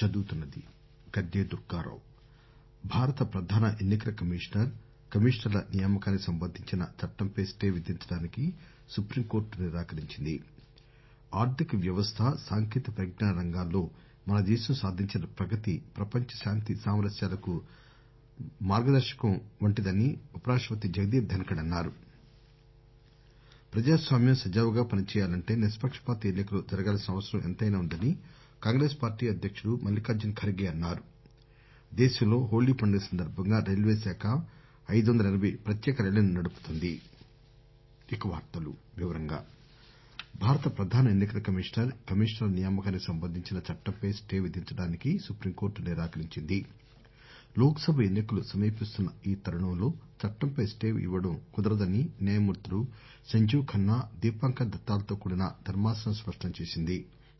దుర్గారావు భారత ప్రధాన ఎన్ని కల కమిషనర్ కమిషనర్ల నియామకానికి సంబంధించిన చట్టంపై స్టే విధించడానికి సుప్రీంకోర్టు నిరాకరించింది ఆర్థిక వ్యవస్థ సాంకేతిక పరిజ్ఞాన రంగాల్లో మన దేశం సాధించిన ప్రగతి ప్రపంచ శాంతి సామరస్యాలకు మార్గదర్శకం వంటిదని ఉపరాష్టపతి జగదీప్ ధన్కర్ అన్నారు ప్రజాస్వామ్యం సజావుగా పనిచేయాలంటే నిష్పక్షపాత ఎన్ని కలు జరగాల్సిన అవసరం ఎంతైనా ఉందని కాంగ్రెస్ పార్టీ అధ్యకుడు మల్లికార్జున ఖర్గే అన్నారు దేశంలో హోళీ పండుగ సందర్బంగా రైల్వే శాఖ ఐదు వందల ఎనబై ప్రత్యేక రైళ్లను నడుపుతోంది భారత ప్రధాన ఎన్ని కల కమిషనర్ కమిషనర్ల నియామకానికి సంబంధించిన చట్టంపై స్టే విధించడానికి సుప్రీంకోర్టు నిరాకరించింది లోక్ సభ ఎన్ని కలు సమీపిస్తున్న ఈ తరుణంలో చట్టంపై స్టే ఇవ్వడం కుదరదని న్యాయమూర్తులు సంజీవ్ ఖన్నా దీపాంకర్ దత్తాలతో కూడిన ధర్మాసనం స్పష్టం చేసింది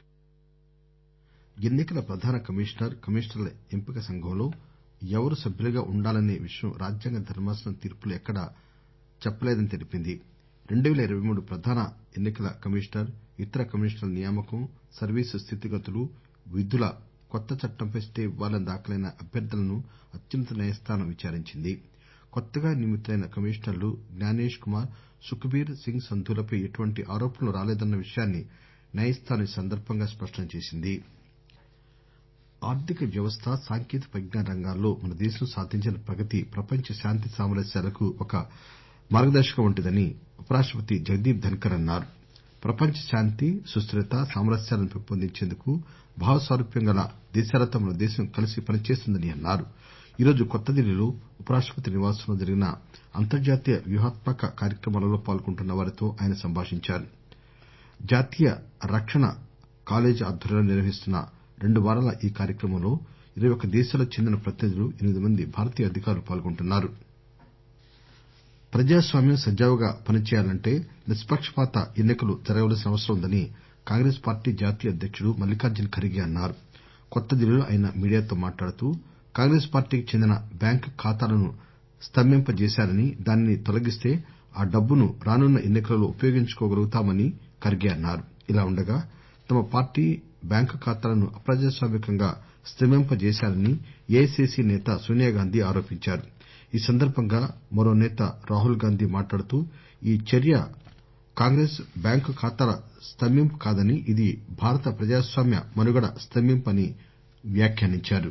ఎన్ని కల ప్రధాన కమిషనర్ కమిషనర్ల ఎంపిక సంఘంలో ఎవరు సభ్యులుగా ఉండాలనే విషయం రాజ్యాంగ ధర్మాసనం తీర్పులో ఎక్కడా చెప్పలేదని తెలిపింది 2023 ప్రధాన ఎన్ని కల కమిషనర్ ఇతర కమిషనర్ల నియామకం సర్వీసు స్థితిగతులు విధుల కొత్త చట్టంపై స్టే ఇవ్వాలని దాఖలైన అభ్యర్థనలను అత్యున్నత న్యాయస్థానం విచారించింది కొత్తగా నియమితులైన కమిషనర్లు జ్ఞానేష్ కుమార్ సుఖ్బీర్ సింగ్ సంధులపై ఎటువంటి ఆరోపణలు రాలేదన్న విషయాన్ని న్యాయస్థానం ఈ సందర్బంగా స్పష్టం చేసింది ఆర్థిక వ్యవస్థ సాంకేతిక పరిజ్ఞాన రంగాల్లో మన దేశం సాధించిన ప్రగతి ప్రపంచ శాంతి సామరస్యాలకు ఒక మార్గదర్శకం వంటిదని ఉపరాష్టపతి జగదీప్ ధన్కర్ అన్నారు ప్రపంచ శాంతి సుస్దిరత సామరస్యాలను పెంపొందించేందుకు భావసారూప్యం గల దేశాలతో మన దేశం కలిసి పనిచేస్తుందని అన్నారు ఈరోజు కొత్తదిల్లీలో ఉపరాష్టపతి నివాసంలో జరిగిన అంతర్జాతీయ వ్యూహాత్మక కార్యక్రమాలలో పాల్గొంటున్న వారితో ఆయన సంభాషించారు జాతీయ రక్షణ కాలేజీ ఆధ్వర్యంలో నిర్వహిస్తున్న రెండు వారాల ఈ కార్యక్రమంలో ఇరవై ఒక్క దేశాలకు చెందిన ప్రతినిధులు ఎనిమిది మంది భారతీయ అధికారులు పాల్గొంటున్నారు ప్రజాస్వామ్యం సజావుగా పనిచేయాలంటే నిష్పక్షపాత ఎన్ని కలు జరగవలసిన అవసరం ఉందని కాంగ్రెస్ పార్టీ జాతీయ అధ్యకుడు మల్లికార్జున ఖర్గే అన్నారు కొత్తదిల్లీలో ఆయన మీడియాతో మాట్లాడుతూ కాంగ్రెస్ పార్టీకి చెందిన బ్యాంకు ఖాతాలను స్తంభింపజేశారని దానిని తొలగిస్తే ఆ డబ్బును రానున్న ఎన్ని కలలో ఉపయోగించుకోగలుగుతామని ఖర్గే అన్నారు ఇలా ఉండగా తమ పార్టీ బ్యాంకు ఖాతాలను అప్రజాస్వామికంగా స్తంభింపజేశారని ఏఐసిసి నేత సోనియాగాంధీ ఆరోపించారు ఈ సందర్బంగా మరో నేత రాహుల్ గాంధీ మాట్లాడుతూ ఈ చర్య కాంగ్రెస్ బ్యాంకు ఖాతాల స్తంభింపు కాదని ఇది భారత ప్రజాస్వామ్య మనుగడ స్తంభింపు అని వ్యాఖ్యానించారు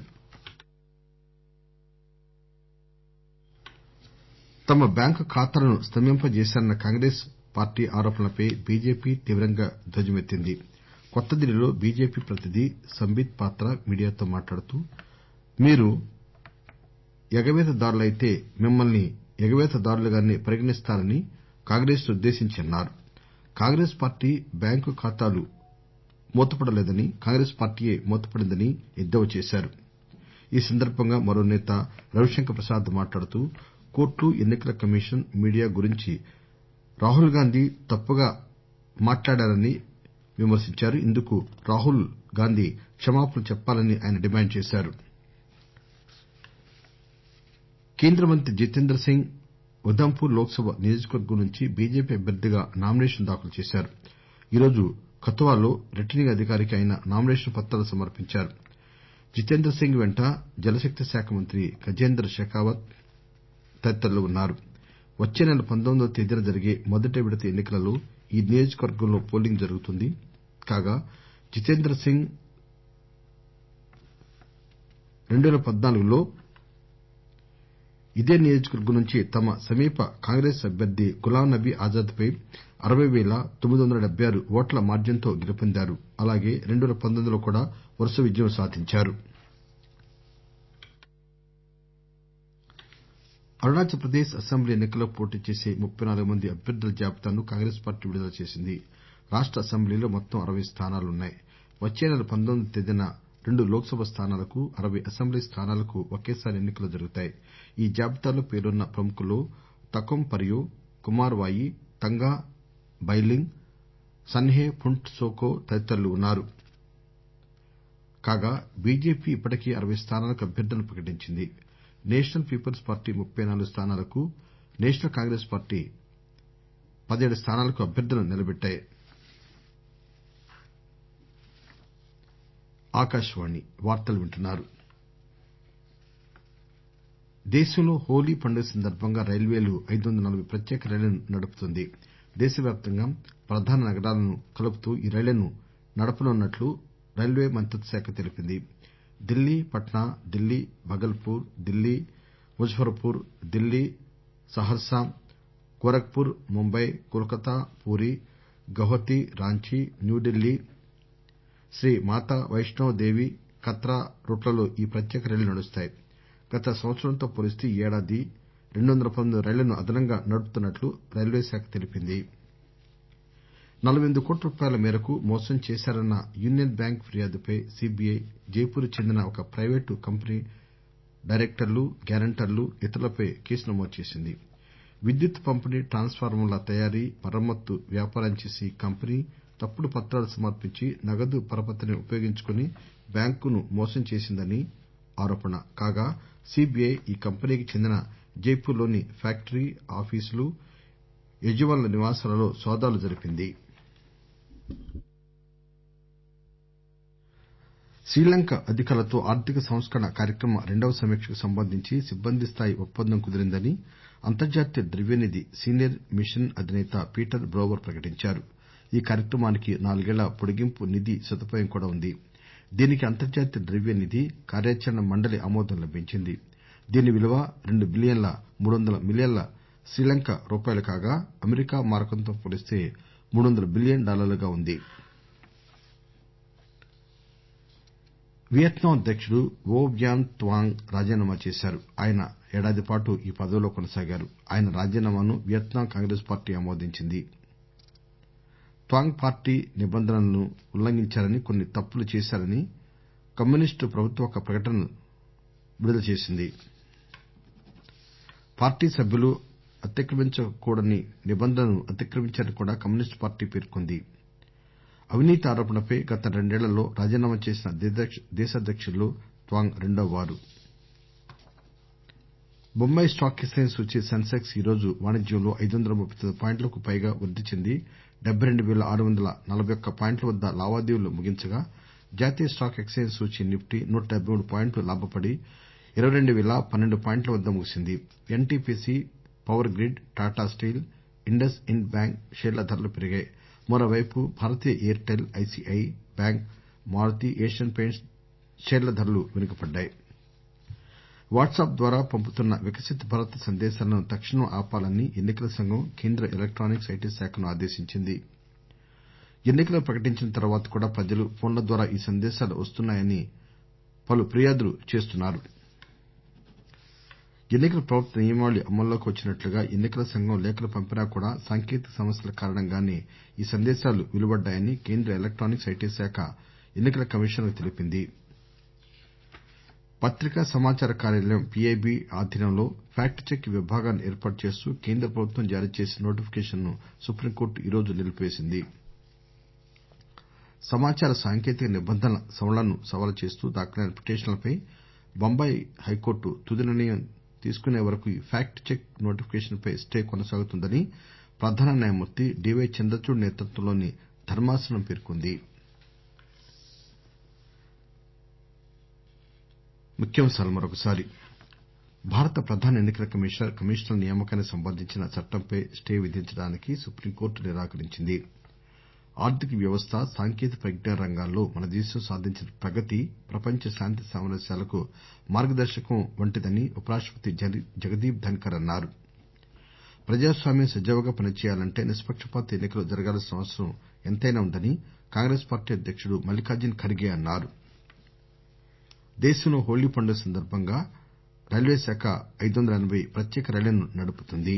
తమ బ్యాంకు ఖాతాలను స్తంభింపజేశారన్న కాంగ్రెస్ పార్టీ ఆరోపణలపై బీజేపీ తీవ్రంగా ధ్వజమెత్తింది కొత్తదిల్లీలో బీజేపీ ప్రతినిధి సంబిత్ పాత్ర మీడియాతో మాట్లాడుతూ మీరు ఎగవేతదారులైతే మిమ్మల్ని ఎగవేతదారులుగానే పరిగణిస్తారని కాంగ్రెస్ ను ఉద్దేశించి అన్నారు కాంగ్రెస్ పార్టీ బ్యాంకు ఖాతాలు మూతపడలేదని కాంగ్రెస్ పార్టీయే మూతపడిందని ఎద్దేవా చేశారు ఈ సందర్బంగా మరో నేత రవిశంకర్ ప్రసాద్ మాట్లాడుతూ కోర్టు ఎన్ని కల కమిషన్ మీడియా గురించి రాహుల్ గాంధీ తప్పుగా మాట్లాడారని విమర్శించారు ఇందుకు రాహుల్ గాంధీ క్షమాపణలు చెప్పాలని ఆయన డిమాండ్ చేశారు కేంద్ర మంత్రి జితేంద్ర సింగ్ ఉధంపూర్ లోక్ సభ నియోజకవర్గం నుంచి బీజేపీ అభ్యర్థిగా నామినేషన్ దాఖలు చేశారు ఈరోజు కతువాలో రిటర్నింగ్ అధికారికి ఆయన నామినేషన్ పత్రాలు సమర్పించారు జితేంద్ర సింగ్ వెంట జలశక్తి శాఖ మంత్రి గజేంద్ర షెకావత్ తదితరులు ఉన్నారు వచ్చే నెల పంతొమ్మిదవ తేదీన జరిగే మొదటి విడత ఎన్ని కలలో ఈ నియోజకవర్గంలో పోలింగ్ జరుగుతుంది కాగా జితేంద్ర సింగ్ 2014లో ఇదే నియోజకవర్గం నుంచి తమ సమీప కాంగ్రెస్ అభ్యర్థి గులాం నబీ ఆజాద్ పై అరవై పేల తొమ్మిది వందల డెబ్బై ఆరు ఓట్ల మార్జిన్ తో గెలుపొందారు అలాగే 2019లో కూడా వరుస విజయం సాధించారు అరుణాచల్ ప్రదేశ్ అసెంబ్లీ ఎన్ని కల్లో పోటీ చేసే ముప్పై నాలుగు మంది అభ్యర్థుల జాబితాను కాంగ్రెస్ పార్టీ విడుదల చేసింది రాష్ట అసెంబ్లీలో మొత్తం అరవై స్థానాలున్నాయి వచ్చే నెల పంతొమ్మిదవ తేదీన రెండు లోక్ సభ స్థానాలకు అరవై అసెంబ్లీ స్థానాలకు ఒకేసారి ఎన్ని కలు జరుగుతాయి ఈ జాబితాలో పేరున్న ప్రముఖుల్లో తకొం పర్యో కుమార్ వాయి తంగా బైలింగ్ సన్హే ఫుంట్ సోకో తదితరులు ఉన్నారు కాగా బీజేపీ ఇప్పటికే అరవై స్థానాలకు అభ్యర్థులను ప్రకటించింది నేషనల్ పీపుల్స్ పార్టీ ముప్పై నాలుగు స్థానాలకు నేషనల్ కాంగ్రెస్ పార్టీ పదిహేడు స్థానాలకు అభ్యర్థులను నిలబెట్టాయి దేశంలో హోలీ పండుగ సందర్బంగా రైల్వేలు ఐదు వందల నలబై ప్రత్యేక రైళ్లను నడుపుతోంది దేశవ్యాప్తంగా ప్రధాన నగరాలను కలుపుతూ ఈ రైళ్లను నడపనున్నట్లు రైల్వే మంత్రిత్వ శాఖ తెలిపింది Delhi Patna Delhi Bhagalpur Delhi Muzaffarpur Delhi Saharsa Gorakhpur Mumbai Kolkata Puri Guwahati Ranchi New Delhi Shri Mata Vaishno Devi Katra రూట్లలో ఈ ప్రత్యేక రైళ్లు నడుస్తాయి గత సంవత్సరంతో పోలిస్తే ఈ ఏడాది రెండు వందల పంతొమ్మిది రైళ్లను అదనంగా నడుపుతున్నట్లు రైల్వే శాఖ తెలిపింది నలబై ఎనిమిది కోట్ల రూపాయల మేరకు మోసం చేశారన్న యూనియన్ బ్యాంక్ ఫిర్యాదుపై సీబీఐ జైపూర్ కు చెందిన ఒక ప్రైవేటు కంపెనీ డైరెక్టర్లు గ్యారంటర్లు ఇతరులపై కేసు నమోదు చేసింది విద్యుత్ పంపిణీ ట్రాన్స్ఫార్మర్ల తయారీ మరమ్మతు వ్యాపారం చేసే ఈ కంపెనీ తప్పుడు పత్రాలు సమర్పించి నగదు పరపతిని ఉపయోగించుకుని బ్యాంకును మోసం చేసిందని ఆరోపణ కాగా సీబీఐ ఈ కంపెనీకి చెందిన జైపూర్ లోని ఫ్యాక్టరీ ఆఫీసులు యజమానుల నివాసాలలో సోదాలు జరిపింది శ్రీలంక అధికారులతో ఆర్థిక సంస్కరణ కార్యక్రమ రెండవ సమీక్షకు సంబంధించి సిబ్బంది స్థాయి ఒప్పందం కుదిరిందని అంతర్జాతీయ ద్రవ్యనిధి సీనియర్ మిషన్ అధినేత పీటర్ బ్రోవర్ ప్రకటించారు ఈ కార్యక్రమానికి నాలుగేళ్ల పొడిగింపు నిధి సదుపాయం కూడా ఉంది దీనికి అంతర్జాతీయ ద్రవ్యనిధి కార్యాచరణ మండలి ఆమోదం లభించింది దీని విలువ రెండు బిలియన్ల మూడు వందల మిలియన్ల శ్రీలంక రూపాయలు కాగా అమెరికా మారకంతో పోలిస్తే మూడు వందల బిలియన్ డాలర్లుగా ఉంది వియత్నాం అధ్యకుడు ఓ వ్యాన్ త్వాంగ్ రాజీనామా చేశారు ఆయన ఏడాది పాటు ఈ పదవిలో కొనసాగారు ఆయన రాజీనామాను వియత్నాం కాంగ్రెస్ పార్టీ ఆమోదించింది త్వాంగ్ పార్టీ నిబంధనలను ఉల్లంఘించారని కొన్ని తప్పులు చేశారని కమ్యూనిస్టు ప్రభుత్వం ఒక ప్రకటన విడుదల చేసింది పార్టీ సభ్యులు అతిక్రమించకూడని నిబంధనను అతిక్రమించారని కూడా కమ్యూనిస్టు పార్టీ పేర్కొంది అవినీతి ఆరోపణలపై గత రెండేళ్లలో రాజీనామా చేసిన దేశాధ్యకుల్లో త్వాంగ్ రెండోవారు బొంబాయి స్టాక్ ఎక్సేంజ్ సూచీ సెన్సెక్స్ ఈరోజు వాణిజ్యంలో ఐదు వందల ముప్పై తొమ్మిది పాయింట్లకు పైగా వృద్ది చెంది డెబ్బై రెండు పేల ఆరు వందల నలబై ఒక్క పాయింట్ల వద్ద లావాదేవీలు ముగించగా జాతీయ స్టాక్ ఎక్సేంజ్ సూచీ నిఫ్టీ నూట డెబ్బై మూడు పాయింట్లు లాభపడి ఇరవై రెండు పేల పన్నెండు పాయింట్ల వద్ద ముగిసింది NTPC Power Grid Tata Steel IndusInd Bank షేర్ల ధరలు పెరిగాయి మరోవైపు భారతీయ Airtel ICICI Bank Maruti Asian Paints షేర్ల ధరలు వెనుకబడ్డాయి వాట్స్ అప్ ద్వారా పంపుతున్న వికసిత్ భారత్ సందేశాలను తక్షణం ఆపాలని ఎన్నికల సంఘం కేంద్ర ఎలక్టానిక్స్ ఐటి శాఖను ఆదేశించింది ఎన్నికలు ప్రకటించిన తర్వాత కూడా ప్రజలు ఫోన్ల ద్వారా ఈ సందేశాలు వస్తున్నాయని పలు ఫిర్యాదులు చేస్తున్నారు ఎన్నికల ప్రవర్తన నియమావళి అమల్లోకి వచ్చినట్లుగా ఎన్నికల సంఘం లేఖలు పంపినా కూడా సాంకేతిక సమస్యల కారణంగానే ఈ సందేశాలు వెలువడ్డాయని కేంద్ర ఎలక్టానిక్స్ ఐటి శాఖ ఎన్నికల కమిషన్ కు తెలిపింది పత్రికా సమాచార కార్యాలయం పీఐబీ ఆధ్వర్యంలో ఫ్యాక్ట్ చెక్ విభాగాన్ని ఏర్పాటు చేస్తూ కేంద్ర ప్రభుత్వం జారీ చేసిన నోటిఫికేషన్ ను సుప్రీంకోర్టు ఈరోజు నిలిపివేసింది సమాచార సాంకేతిక నిబంధనల సవరణలను సవాలు చేస్తూ దాఖలైన పిటిషన్లపై బొంబాయి హైకోర్టు తుది నిర్ణయం తీసుకునే వరకు ఈ ఫ్యాక్ట్ చెక్ నోటిఫికేషన్ పై స్టే కొనసాగుతుందని ప్రధాన న్యాయమూర్తి డీవై చంద్రచూడ్ నేతృత్వంలోని ధర్మాసనం పేర్కొంది భారత ప్రధాన ఎన్నికల కమిషనర్ కమిషనర్ల నియామకానికి సంబంధించిన చట్టంపై స్టే విధించడానికి సుప్రీంకోర్టు నిరాకరించింది ఆర్థిక వ్యవస్థ సాంకేతిక పరిజ్ఞాన రంగాల్లో మన దేశం సాధించిన ప్రగతి ప్రపంచ శాంతి సామరస్యాలకు మార్గదర్శకం వంటిదని ఉపరాష్టపతి జగదీప్ ధన్కర్ అన్నారు ప్రజాస్వామ్యం సజావుగా పనిచేయాలంటే నిష్పక్షపాత ఎన్నికలు జరగాల్సిన అవసరం ఎంతైనా ఉందని కాంగ్రెస్ పార్టీ అధ్యకుడు మల్లిఖార్జున్ ఖర్గే అన్నారు దేశంలో హోళీ పండుగ సందర్బంగా రైల్వే శాఖ ఐదు వందల ఎనబై ప్రత్యేక రైళ్లను నడుపుతోంది